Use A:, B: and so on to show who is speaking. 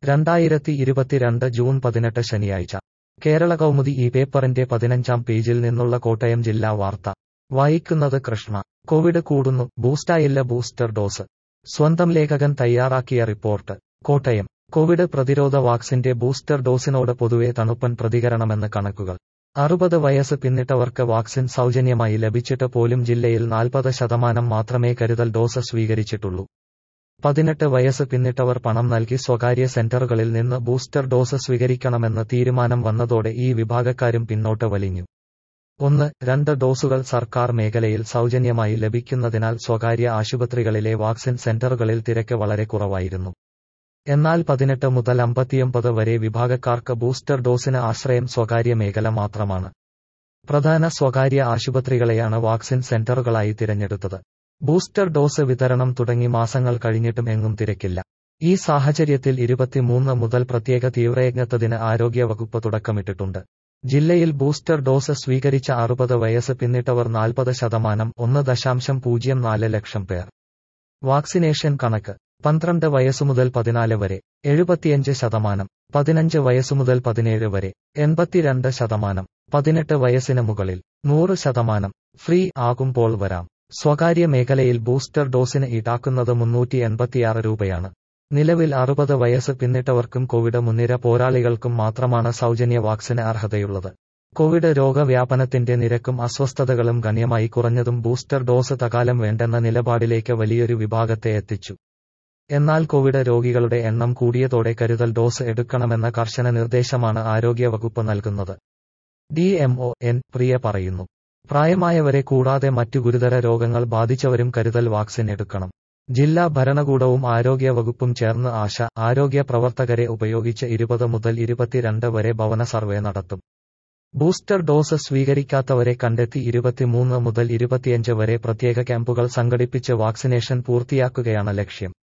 A: രണ്ടായിരത്തി ഇരുപത്തിരണ്ട് ജൂൺ പതിനെട്ട് ശനിയാഴ്ച കേരള കൗമുദി ഈ പേപ്പറിന്റെ പതിനഞ്ചാം പേജിൽ നിന്നുള്ള കോട്ടയം ജില്ലാ വാർത്ത വായിക്കുന്നത് കൃഷ്ണ കോവിഡ് കൂടുന്നു ബൂസ്റ്റായില്ല ബൂസ്റ്റർ ഡോസ് സ്വന്തം ലേഖകൻ തയ്യാറാക്കിയ റിപ്പോർട്ട് കോട്ടയം കോവിഡ് പ്രതിരോധ വാക്സിന്റെ ബൂസ്റ്റർ ഡോസിനോട് പൊതുവെ തണുപ്പൻ പ്രതികരണമെന്ന് കണക്കുകൾ അറുപത് വയസ്സ് പിന്നിട്ടവർക്ക് വാക്സിൻ സൗജന്യമായി ലഭിച്ചിട്ട് പോലും ജില്ലയിൽ നാൽപ്പത് ശതമാനം മാത്രമേ കരുതൽ ഡോസ് സ്വീകരിച്ചിട്ടുള്ളൂ പതിനെട്ട് വയസ്സ് പിന്നിട്ടവർ പണം നൽകി സ്വകാര്യ സെന്ററുകളിൽ നിന്ന് ബൂസ്റ്റർ ഡോസ് സ്വീകരിക്കണമെന്ന് തീരുമാനം വന്നതോടെ ഈ വിഭാഗക്കാരും പിന്നോട്ട് വലിഞ്ഞു ഒന്ന് രണ്ട് ഡോസുകൾ സർക്കാർ മേഖലയിൽ സൗജന്യമായി ലഭിക്കുന്നതിനാൽ സ്വകാര്യ ആശുപത്രികളിലെ വാക്സിൻ സെന്ററുകളിൽ തിരക്ക് വളരെ കുറവായിരുന്നു എന്നാൽ പതിനെട്ട് മുതൽ അമ്പത്തിയൊമ്പത് വരെ വിഭാഗക്കാർക്ക് ബൂസ്റ്റർ ഡോസിന് ആശ്രയം സ്വകാര്യ മേഖല മാത്രമാണ് പ്രധാന സ്വകാര്യ ആശുപത്രികളെയാണ് വാക്സിൻ സെന്ററുകളായി തിരഞ്ഞെടുത്തത് ബൂസ്റ്റർ ഡോസ് വിതരണം തുടങ്ങി മാസങ്ങൾ കഴിഞ്ഞിട്ടും എങ്ങും തിരക്കില്ല ഈ സാഹചര്യത്തിൽ ഇരുപത്തിമൂന്ന് മുതൽ പ്രത്യേക തീവ്രയജ്ഞത്തതിന് ആരോഗ്യവകുപ്പ് തുടക്കമിട്ടിട്ടുണ്ട് ജില്ലയിൽ ബൂസ്റ്റർ ഡോസ് സ്വീകരിച്ച അറുപത് വയസ്സ് പിന്നിട്ടവർ നാൽപ്പത് ശതമാനം ഒന്ന് ദശാംശം പൂജ്യം നാല് ലക്ഷം പേർ വാക്സിനേഷൻ കണക്ക് പന്ത്രണ്ട് വയസ്സുമുതൽ പതിനാല് വരെ എഴുപത്തിയഞ്ച് ശതമാനം പതിനഞ്ച് വയസ്സുമുതൽ പതിനേഴ് വരെ എൺപത്തിരണ്ട് ശതമാനം പതിനെട്ട് വയസ്സിന് മുകളിൽ നൂറ് ശതമാനം ഫ്രീ ആകുമ്പോൾ വരാം സ്വകാര്യ മേഖലയിൽ ബൂസ്റ്റർ ഡോസിന് ഈടാക്കുന്നത് മുന്നൂറ്റി എൺപത്തിയാറ് രൂപയാണ് നിലവിൽ അറുപത് വയസ്സ് പിന്നിട്ടവർക്കും കോവിഡ് മുൻനിര പോരാളികൾക്കും മാത്രമാണ് സൗജന്യ വാക്സിന് അർഹതയുള്ളത് കോവിഡ് രോഗവ്യാപനത്തിന്റെ നിരക്കും അസ്വസ്ഥതകളും ഗണ്യമായി കുറഞ്ഞതും ബൂസ്റ്റർ ഡോസ് തകാലം വേണ്ടെന്ന നിലപാടിലേക്ക് വലിയൊരു വിഭാഗത്തെ എത്തിച്ചു എന്നാൽ കോവിഡ് രോഗികളുടെ എണ്ണം കൂടിയതോടെ കരുതൽ ഡോസ് എടുക്കണമെന്ന കർശന നിർദ്ദേശമാണ് ആരോഗ്യവകുപ്പ് നൽകുന്നത് ഡി എംഒ എൻ പ്രിയ പറയുന്നു പ്രായമായവരെ കൂടാതെ മറ്റു ഗുരുതര രോഗങ്ങൾ ബാധിച്ചവരും കരുതൽ വാക്സിൻ എടുക്കണം ജില്ലാ ഭരണകൂടവും ആരോഗ്യവകുപ്പും ചേർന്ന് ആശ ആരോഗ്യ പ്രവർത്തകരെ ഉപയോഗിച്ച് ഇരുപത് മുതൽ ഇരുപത്തിരണ്ട് വരെ ഭവന സർവേ നടത്തും ബൂസ്റ്റർ ഡോസ് സ്വീകരിക്കാത്തവരെ കണ്ടെത്തി ഇരുപത്തിമൂന്ന് മുതൽ ഇരുപത്തിയഞ്ച് വരെ പ്രത്യേക ക്യാമ്പുകൾ സംഘടിപ്പിച്ച് വാക്സിനേഷൻ പൂർത്തിയാക്കുകയാണ് ലക്ഷ്യം